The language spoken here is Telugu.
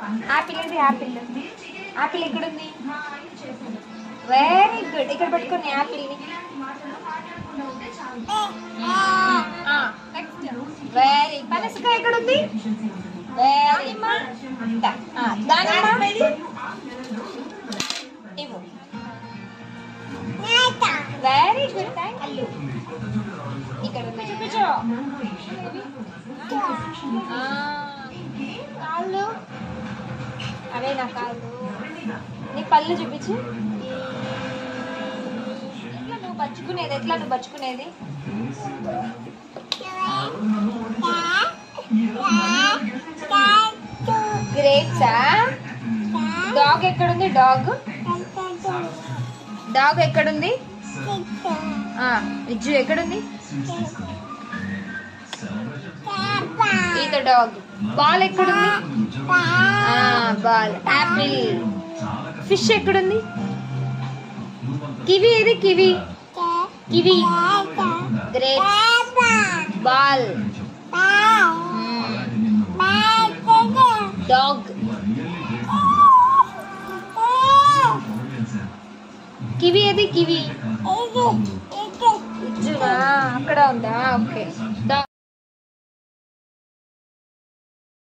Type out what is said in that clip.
యాపిల్ ఇది యాపిల్ యాపిల్ ఎక్కడుంది వెరీ గుడ్ ఇక్కడ పెట్టుకుని యాపిల్ని నెక్స్ట్ వెరీ పనసకాయ ఎక్కడుంది వెరీ దానిమ్మ ఇవ్వు వెరీ గుడ్ థ్యాంక్ యూ ఇక్కడ ఉన్నాయి చూపించు ఆ, కాళ్ళు అవే నా కాళ్ళు నీ పళ్ళు చూపించు ఎట్లా నువ్వు బచ్చుకునేది ఎట్లా నువ్వు బచ్చుకునేది గ్రేట్సా డాగ్ ఎక్కడుంది డాగ్ డాగ్ ఎక్కడుంది ఆ, విజ్జు ఎక్కడుంది ఈత డాగ్ బాల్ ఎక్కడుంది ఆ, బాల్ యాపిల్ ఫిష్ ఎక్కడుంది కివి ఏది kiwi kiwi grapes ball dog kiwi ఏది కివి ఇజ్జునా అక్కడ ఉందా ఓకే డాగ్